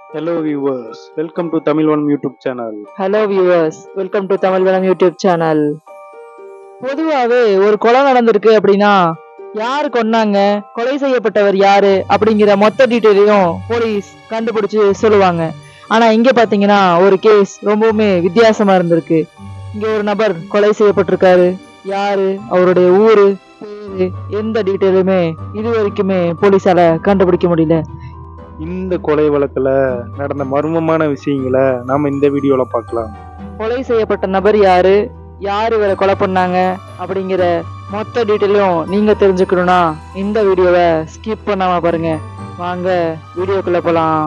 hello viewers welcome to Tamil one YouTube channel hello viewers welcome to Tamil Valam YouTube channel பொதுவாகவே ஒரு கொலை நடந்திருக்கு அப்படின்னா யார் கொன்னாங்க கொலை செய்யப்பட்டவர் யாரு அப்படிங்கிற மொத்த டீட்டெயிலையும் போலீஸ் கண்டுபிடிச்சு சொல்லுவாங்க ஆனா இங்க பாத்தீங்கன்னா ஒரு கேஸ் ரொம்பவுமே வித்தியாசமா இருந்திருக்கு இங்க ஒரு நபர் கொலை செய்யப்பட்டிருக்காரு யாரு அவருடைய ஊரு பேரு எந்த டீட்டெயிலுமே இது வரைக்குமே போலீஸால கண்டுபிடிக்க முடியல இந்த கொலை வழக்குல நடந்த மர்மமான விஷயங்களை நாம இந்த வீடியோல பார்க்கலாம் கொலை செய்யப்பட்ட நபர் யாரு யார் இவரை கொலை பண்ணாங்க அப்படிங்கிற மொத்த டீட்டெயிலும் நீங்க தெரிஞ்சுக்கணும்னா இந்த வீடியோவை ஸ்கிப் பண்ணாம பாருங்க வாங்க வீடியோக்குள்ள போலாம்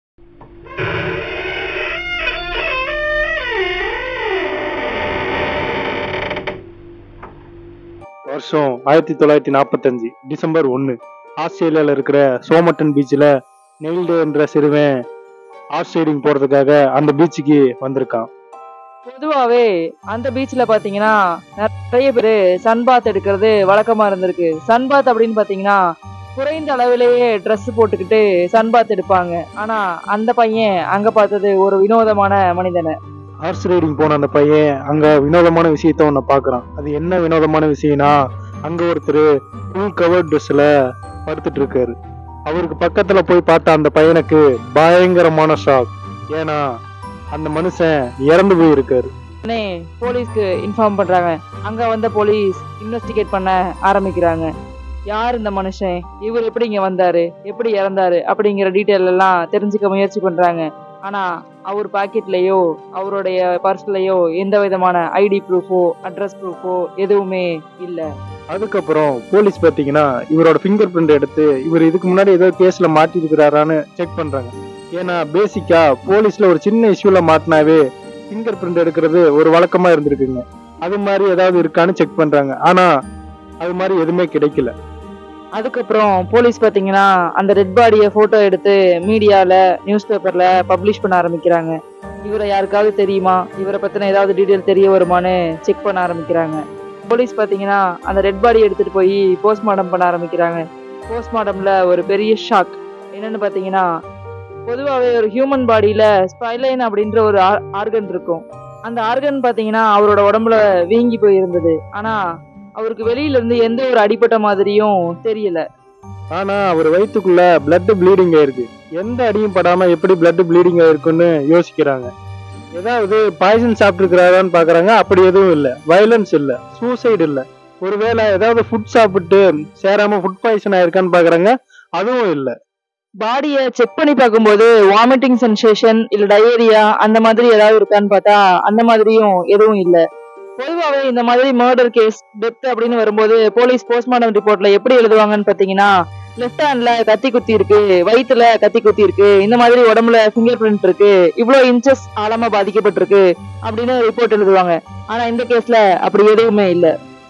வருஷம் ஆயிரத்தி தொள்ளாயிரத்தி நாற்பத்தஞ்சு டிசம்பர் ஒன்று ஆஸ்திரேலியாவில் இருக்கிற சோமட்டன் பீச்சில் நெயில்டு என்ற சிறுவன் ஹார்ஸ் ரைடிங் போகிறதுக்காக அந்த பீச்சுக்கு வந்திருக்கான் பொதுவாவே அந்த பீச்ல பாத்தீங்கன்னா நிறைய பேர் சன்பாத் எடுக்கிறது வழக்கமா இருந்திருக்கு சன்பாத் அப்படின்னு பாத்தீங்கன்னா குறைந்த அளவிலேயே Dress போட்டுக்கிட்டு சன்பாத் எடுப்பாங்க ஆனா அந்த பையன் அங்க பார்த்தது ஒரு வினோதமான மனிதனை ஹார்ஸ் ரைடிங் போன அந்த பையன் அங்க வினோதமான விஷயத்த ஒன்று பார்க்குறான் அது என்ன வினோதமான விஷயம்னா அங்க ஒருத்தர் ஃபுல் கவர் ட்ரெஸ்ல படுத்துட்டு இருக்காரு அவருக்கு பக்கத்துல போய் பார்த்த அந்த பையனுக்கு பயங்கரமான ஷாக் ஏன்னா அந்த மனுஷன் இறந்து போயிருக்காரு உடனே போலீஸ்க்கு இன்ஃபார்ம் பண்றாங்க அங்க வந்த போலீஸ் இன்வெஸ்டிகேட் பண்ண ஆரம்பிக்கிறாங்க யார் இந்த மனுஷன் இவர் எப்படி இங்க வந்தாரு எப்படி இறந்தாரு அப்படிங்கிற டீட்டெயில் எல்லாம் தெரிஞ்சுக்க முயற்சி பண்றாங்க ஆனா அவர் பாக்கெட்லயோ அவருடைய பர்ஸ்லயோ எந்த விதமான ஐடி ப்ரூஃபோ அட்ரஸ் ப்ரூஃபோ எதுவுமே இல்ல அதுக்கப்புறம் போலீஸ் பார்த்தீங்கன்னா இவரோட ஃபிங்கர் பிரிண்ட் எடுத்து இவர் இதுக்கு முன்னாடி ஏதோ கேஸ்ல மாட்டிருக்கிறாரான்னு செக் பண்றாங்க ஏன்னா பேசிக்கா போலீஸ்ல ஒரு சின்ன இஷ்யூல மாட்டினாவே ஃபிங்கர் பிரிண்ட் எடுக்கிறது ஒரு வழக்கமா இருந்திருக்குங்க அது மாதிரி ஏதாவது இருக்கான்னு செக் பண்றாங்க ஆனா அது மாதிரி எதுவுமே கிடைக்கல அதுக்கப்புறம் போலீஸ் பாத்தீங்கன்னா அந்த டெட் பாடியை போட்டோ எடுத்து மீடியால நியூஸ் பேப்பர்ல பப்ளிஷ் பண்ண ஆரம்பிக்கிறாங்க இவரை யாருக்காவது தெரியுமா இவரை பத்தின ஏதாவது டீட்டெயில் தெரிய வருமான்னு செக் பண்ண ஆரம்பிக்கிறாங்க போலீஸ் பாத்தீங்கன்னா அந்த டெட் பாடி எடுத்துட்டு போய் போஸ்ட்மார்ட்டம் பண்ண ஆரம்பிக்கிறாங்க போஸ்ட்மார்ட்டம்ல ஒரு பெரிய ஷாக் என்னன்னு பாத்தீங்கன்னா பொதுவாகவே ஒரு ஹியூமன் பாடியில ஸ்பைலைன் அப்படின்ற ஒரு ஆர்கன் இருக்கும் அந்த ஆர்கன் பாத்தீங்கன்னா அவரோட உடம்புல வீங்கி போயிருந்தது ஆனா அவருக்கு வெளியில இருந்து எந்த ஒரு அடிபட்ட மாதிரியும் தெரியல ஆனா அவர் வயித்துக்குள்ள பிளட் ப்ளீடிங் ஆயிருக்கு எந்த அடியும் படாம எப்படி பிளட் ப்ளீடிங் ஆயிருக்குன்னு யோசிக்கிறாங்க ஏதாவது பாய்சன் சாப்பிட்டுருக்கிறாரான்னு பாக்குறாங்க அப்படி எதுவும் இல்ல வயலன்ஸ் இல்ல சூசைடு இல்ல ஒருவேளை ஏதாவது ஃபுட் சாப்பிட்டு சேராம ஃபுட் பாய்சன் ஆயிருக்கான்னு பாக்குறாங்க அதுவும் இல்ல பாடியை செக் பண்ணி பார்க்கும்போது வாமிட்டிங் சென்சேஷன் இல்ல டயரியா அந்த மாதிரி ஏதாவது இருக்கான்னு பார்த்தா அந்த மாதிரியும் எதுவும் இல்ல பொதுவாகவே இந்த மாதிரி மர்டர் கேஸ் டெத் அப்படின்னு வரும்போது போலீஸ் போஸ்ட்மார்ட்டம் ரிப்போர்ட்ல எப்படி எழுதுவாங்கன்னு பாத்தீங்கன்னா லெஃப்ட் ஹேண்ட்ல கத்தி குத்தி இருக்கு வயித்துல கத்தி குத்தி இருக்கு இந்த மாதிரி உடம்புல ஃபிங்கர் பிரிண்ட் இருக்கு இவ்வளவு இன்ச்சஸ் ஆழமா பாதிக்கப்பட்டிருக்கு அப்படின்னு ரிப்போர்ட் எழுதுவாங்க ஆனா இந்த கேஸ்ல அப்படி எதுவுமே இல்ல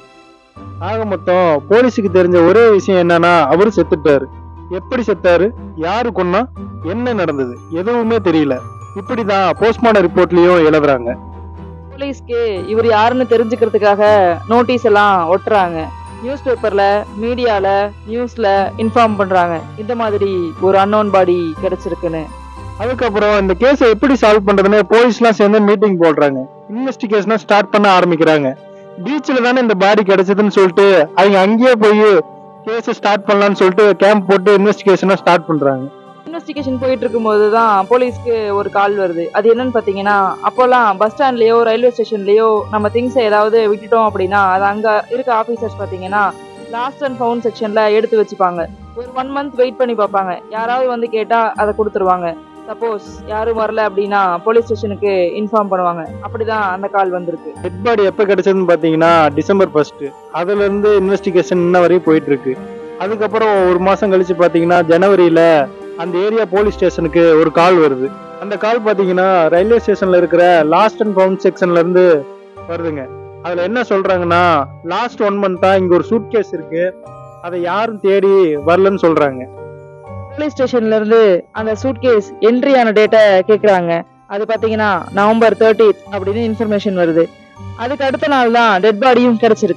ஆக மொத்தம் போலீஸுக்கு தெரிஞ்ச ஒரே விஷயம் என்னன்னா அவரு செத்துட்டாரு எப்படி செத்தாரு யாரு கொன்னா என்ன நடந்தது எதுவுமே தெரியல இப்படிதான் போஸ்ட்மார்டம் ரிப்போர்ட்லயும் எழுதுறாங்க போலீஸ்க்கு இவர் யாருன்னு தெரிஞ்சுக்கிறதுக்காக நோட்டீஸ் எல்லாம் ஒட்டுறாங்க நியூஸ் பேப்பர்ல மீடியால நியூஸ்ல இன்ஃபார்ம் பண்றாங்க இந்த மாதிரி ஒரு அன்னோன் பாடி கிடைச்சிருக்குன்னு அதுக்கப்புறம் இந்த கேஸை எப்படி சால்வ் பண்றதுன்னு போலீஸ்லாம் சேர்ந்து மீட்டிங் போடுறாங்க இன்வெஸ்டிகேஷனை ஸ்டார்ட் பண்ண ஆரம்பிக்கிறாங்க பீச்சில் தானே இந்த பாடி கிடைச்சதுன்னு சொல்லிட்டு அவங்க அங்கேயே போய் கேஸை ஸ்டார்ட் பண்ணலாம்னு சொல்லிட்டு கேம்ப் போட்டு இன்வெஸ்டிகேஷனை ஸ்டார்ட் பண்றாங்க இன்வெஸ்டிகேஷன் போயிட்டு இருக்கும்போது தான் போலீஸ்க்கு ஒரு கால் வருது அது என்னன்னு பாத்தீங்கன்னா அப்போல்லாம் பஸ் ஸ்டாண்ட்லயோ ரயில்வே ஸ்டேஷன்லயோ நம்ம திங்ஸ் ஏதாவது விட்டுட்டோம் அப்படின்னா அது அங்க இருக்க ஆபீசர்ஸ் பாத்தீங்கன்னா லாஸ்ட் அண்ட் ஃபவுண்ட் செக்ஷன்ல எடுத்து வச்சுப்பாங்க ஒரு ஒன் மந்த் வெயிட் பண்ணி பார்ப்பாங்க யாராவது வந்து கேட்டா அதை கொடுத்துருவாங்க சப்போஸ் யாரும் வரல அப்படின்னா போலீஸ் ஸ்டேஷனுக்கு இன்ஃபார்ம் பண்ணுவாங்க அப்படிதான் அந்த கால் வந்திருக்கு டெட் பாடி எப்போ கிடைச்சதுன்னு பார்த்தீங்கன்னா டிசம்பர் ஃபர்ஸ்ட் அதுல இருந்து இன்வெஸ்டிகேஷன் இன்ன வரையும் போயிட்டு இருக்கு அதுக்கப்புறம் ஒரு மாசம் கழிச்சு பார்த்தீங்கன்னா ஜனவரியில அந்த ஏரியா போலீஸ் ஸ்டேஷனுக்கு ஒரு கால் வருது அந்த கால் பார்த்தீங்கன்னா ரயில்வே ஸ்டேஷன்ல இருக்கிற லாஸ்ட் அண்ட் ஃபவுண்ட் செக்ஷன்ல இருந்து வருதுங்க அதுல என்ன சொல்றாங்கன்னா லாஸ்ட் ஒன் மந்தா இங்க ஒரு சூட் கேஸ் இருக்கு அதை யாரும் தேடி வரலன்னு சொல்றாங்க போலீஸ் ஸ்டேஷன்ல இருந்து அந்த சூட்கேஸ் என்ட்ரி ஆன டேட்டை கேக்குறாங்க அது பாத்தீங்கன்னா நவம்பர் தேர்ட்டி அப்படின்னு இன்ஃபர்மேஷன் வருது அதுக்கு அடுத்த நாள் தான் டெட் பாடியும் கிடைச்சிருக்கு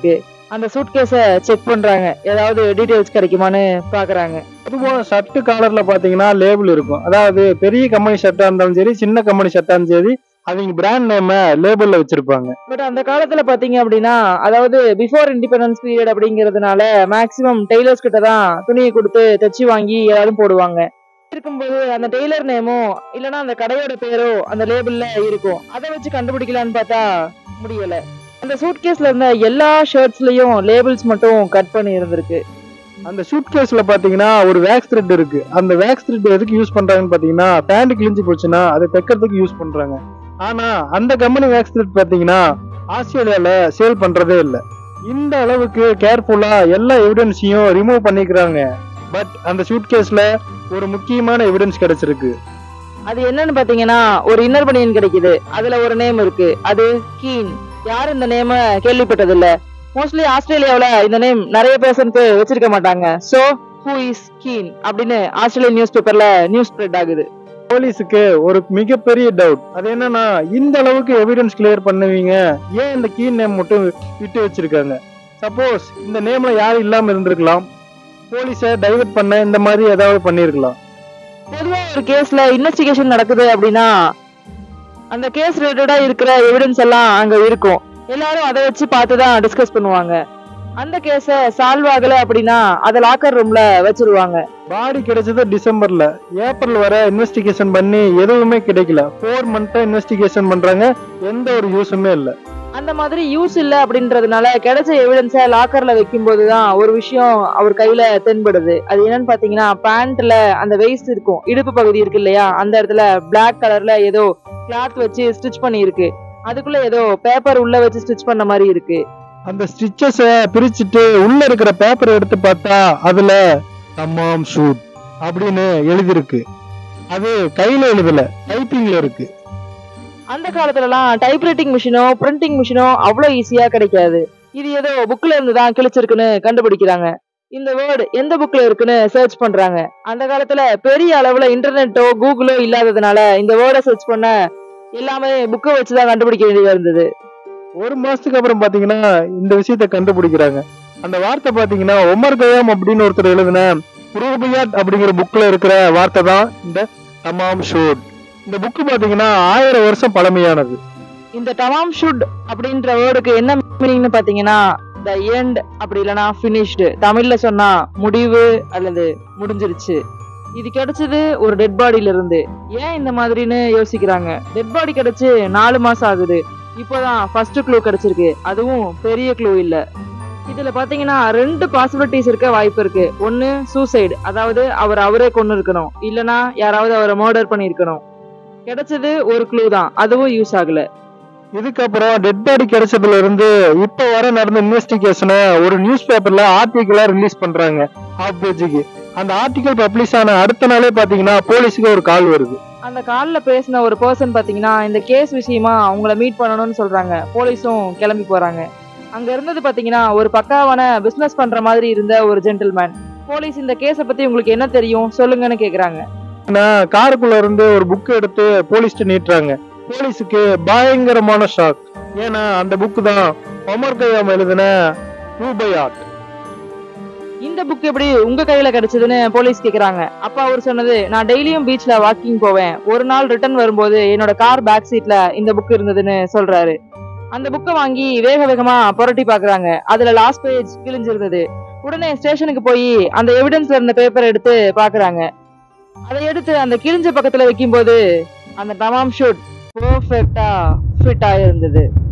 அந்த சூட்கேஸை செக் பண்றாங்க ஏதாவது டீடைல்ஸ் கிடைக்குமான்னு பாக்குறாங்க அதுபோல ஷர்ட் காலர்ல பாத்தீங்கன்னா லேபிள் இருக்கும் அதாவது பெரிய கம்பெனி ஷர்ட்டா இருந்தாலும் சரி சின்ன கம்பெனி ஷர்ட்டா இருந்தாலும் சரி அவங்க பிராண்ட் நேம லேபிள்ல வச்சிருப்பாங்க பட் அந்த காலத்துல பாத்தீங்க அப்படின்னா அதாவது பிஃபோர் இண்டிபெண்டன்ஸ் பீரியட் அப்படிங்கறதுனால மேக்சிமம் டெய்லர்ஸ் கிட்ட தான் துணியை கொடுத்து தைச்சு வாங்கி ஏதாவது போடுவாங்க இருக்கும்போது அந்த டெய்லர் நேமோ இல்லனா அந்த கடையோட பேரோ அந்த லேபிள்ல இருக்கும் அதை வச்சு கண்டுபிடிக்கலான்னு பார்த்தா முடியல அந்த சூட்கேஸ்ல இருந்த எல்லா ஷர்ட்ஸ்லயும் லேபிள்ஸ் மட்டும் கட் பண்ணி இருந்திருக்கு அந்த சூட் கேஸ்ல பாத்தீங்கன்னா ஒரு வேக்ஸ் த்ரெட் இருக்கு அந்த வேக்ஸ் த்ரெட் எதுக்கு யூஸ் பண்றாங்கன்னு பாத்தீங்கன்னா பேண்ட் கிழிஞ்சு போச்சுன்னா அதை தைக்கிறதுக்கு யூஸ் பண்றாங்க ஆனா அந்த கம்பெனி வேக்ஸ் த்ரெட் பாத்தீங்கன்னா ஆஸ்திரேலியால சேல் பண்றதே இல்ல இந்த அளவுக்கு கேர்ஃபுல்லா எல்லா எவிடன்ஸையும் ரிமூவ் பண்ணிக்கிறாங்க பட் அந்த சூட் கேஸ்ல ஒரு முக்கியமான எவிடன்ஸ் கிடைச்சிருக்கு அது என்னன்னு பாத்தீங்கன்னா ஒரு இன்னர் பனியன் கிடைக்குது அதுல ஒரு நேம் இருக்கு அது கீன் யாரும் இந்த நேம கேள்விப்பட்டது இல்ல மோஸ்ட்லி ஆஸ்திரேலியாவுல இந்த நேம் நிறைய பேர்சனுக்கு வச்சிருக்க மாட்டாங்க சோ ஹூ இஸ் கீன் அப்படின்னு ஆஸ்திரேலியன் நியூஸ் பேப்பர்ல நியூஸ் ஸ்ப்ரெட் ஆகுது போலீஸுக்கு ஒரு மிகப்பெரிய டவுட் அது என்னன்னா இந்த அளவுக்கு எவிடன்ஸ் கிளியர் பண்ணுவீங்க ஏன் இந்த கீ நேம் மட்டும் விட்டு வச்சிருக்காங்க சப்போஸ் இந்த நேம்ல யாரும் இல்லாம இருந்திருக்கலாம் போலீஸை டைவர்ட் பண்ண இந்த மாதிரி ஏதாவது பண்ணிருக்கலாம் பொதுவா ஒரு கேஸ்ல இன்வெஸ்டிகேஷன் நடக்குது அப்படின்னா அந்த கேஸ் ரிலேட்டடா இருக்கிற எவிடன்ஸ் எல்லாம் அங்க இருக்கும் எல்லாரும் அதை வச்சு பார்த்து தான் டிஸ்கஸ் பண்ணுவாங்க அந்த கேஸ சால்வ் ஆகல அப்படின்னா அதை லாக்கர் ரூம்ல வச்சிருவாங்க பாடி கிடைச்சது டிசம்பர்ல ஏப்ரல் வரை இன்வெஸ்டிகேஷன் பண்ணி எதுவுமே கிடைக்கல ஃபோர் மந்த்தா இன்வெஸ்டிகேஷன் பண்றாங்க எந்த ஒரு யூஸுமே இல்ல அந்த மாதிரி யூஸ் இல்ல அப்படின்றதுனால கிடைச்ச எவிடன்ஸ லாக்கர்ல வைக்கும்போது தான் ஒரு விஷயம் அவர் கையில தென்படுது அது என்னன்னு பாத்தீங்கன்னா பேண்ட்ல அந்த வெயிஸ்ட் இருக்கும் இடுப்பு பகுதி இருக்கு இல்லையா அந்த இடத்துல Black கலர்ல ஏதோ கிளாத் வச்சு ஸ்டிச் பண்ணி இருக்கு அதுக்குள்ள ஏதோ பேப்பர் உள்ள வச்சு ஸ்டிச் பண்ண மாதிரி இருக்கு அந்த ஸ்டிச்சஸ பிரிச்சுட்டு உள்ள இருக்கிற பேப்பர் எடுத்து பார்த்தா அதுல தம்மாம் ஷூட் அப்படின்னு எழுதிருக்கு அது கையில எழுதல டைப்பிங்ல இருக்கு அந்த காலத்துலலாம் டைப்ரைட்டிங் மிஷினோ பிரிண்டிங் மிஷினோ அவ்வளோ ஈஸியா கிடைக்காது இது ஏதோ புக்ல இருந்து தான் கிழிச்சிருக்குன்னு கண்டுபிடிக்கிறாங்க இந்த வேர்டு எந்த புக்ல இருக்குன்னு சர்ச் பண்றாங்க அந்த காலத்துல பெரிய அளவுல இன்டர்நெட்டோ கூகுளோ இல்லாததுனால இந்த வேர்டை சர்ச் பண்ண எல்லாமே புக்கை வச்சு தான் கண்டுபிடிக்க வேண்டியதா இருந்தது ஒரு மாசத்துக்கு அப்புறம் பாத்தீங்கன்னா இந்த விஷயத்த கண்டுபிடிக்கிறாங்க அந்த வார்த்தை பாத்தீங்கன்னா ஒமர் கயாம் அப்படின்னு ஒருத்தர் எழுதின புரோபியாட் அப்படிங்கிற புக்ல இருக்கிற வார்த்தை தான் இந்த தமாம் ஷூட் இந்த புக்கு பாத்தீங்கன்னா ஆயிரம் வருஷம் பழமையானது இந்த டமாம் ஷுட் அப்படின்ற வேர்டுக்கு என்ன மீனிங்னு பாத்தீங்கன்னா த எண்ட் அப்படி இல்லைன்னா ஃபினிஷ்டு தமிழ்ல சொன்னா முடிவு அல்லது முடிஞ்சிருச்சு இது கிடைச்சது ஒரு டெட் பாடியில இருந்து ஏன் இந்த மாதிரின்னு யோசிக்கிறாங்க டெட் பாடி கிடைச்சு நாலு மாசம் ஆகுது இப்போதான் ஃபர்ஸ்ட் க்ளூ கிடைச்சிருக்கு அதுவும் பெரிய க்ளூ இல்ல இதுல பாத்தீங்கன்னா ரெண்டு பாசிபிலிட்டிஸ் இருக்க வாய்ப்பு இருக்கு ஒன்னு சூசைடு அதாவது அவர் அவரே கொண்டு இருக்கணும் இல்லனா யாராவது அவரை மர்டர் பண்ணியிருக்கணும் கிடைச்சது ஒரு க்ளூ தான் அதுவும் யூஸ் ஆகல இதுக்கப்புறம் டெட் பாடி கிடைச்சதுல இருந்து இப்ப வர நடந்த இன்வெஸ்டிகேஷனை ஒரு நியூஸ் பேப்பர்ல ஆர்டிகிளா ரிலீஸ் பண்றாங்க ஹாஃப் பேஜுக்கு அந்த ஆர்டிகல் பப்ளிஷ் ஆன அடுத்த நாளே பாத்தீங்கன்னா போலீஸுக்கு ஒரு கால் வருது அந்த கால்ல பேசின ஒரு பர்சன் பாத்தீங்கன்னா இந்த கேஸ் விஷயமா அவங்கள மீட் பண்ணணும்னு சொல்றாங்க போலீஸும் கிளம்பி போறாங்க அங்க இருந்தது பாத்தீங்கன்னா ஒரு பக்காவான பிசினஸ் பண்ற மாதிரி இருந்த ஒரு ஜென்டில்மேன் போலீஸ் இந்த கேஸ பத்தி உங்களுக்கு என்ன தெரியும் சொல்லுங்கன்னு கேக்குறாங்க நான் காருக்குள்ள இருந்து ஒரு புக் எடுத்து போலீஸ்ட்டு நீட்டுறாங்க போலீஸுக்கு பயங்கரமான ஷாக் ஏன்னா அந்த புக்கு தான் ஒமர் கயாம் எழுதின ரூபயாட் இந்த புக் எப்படி உங்க கையில கிடைச்சதுன்னு போலீஸ் கேக்குறாங்க அப்ப அவர் சொன்னது நான் டெய்லியும் பீச்ல வாக்கிங் போவேன் ஒரு நாள் ரிட்டர்ன் வரும்போது என்னோட கார் பேக் சீட்ல இந்த புக் இருந்ததுன்னு சொல்றாரு அந்த புக்கை வாங்கி வேக வேகமா புரட்டி பாக்குறாங்க அதுல லாஸ்ட் பேஜ் கிழிஞ்சிருந்தது உடனே ஸ்டேஷனுக்கு போய் அந்த எவிடன்ஸ்ல இருந்த பேப்பர் எடுத்து பாக்குறாங்க அதை எடுத்து அந்த கிழிஞ்ச பக்கத்துல வைக்கும்போது அந்த டமாம் ஷூட் பெர்ஃபெக்டா ஃபிட் ஆயிருந்தது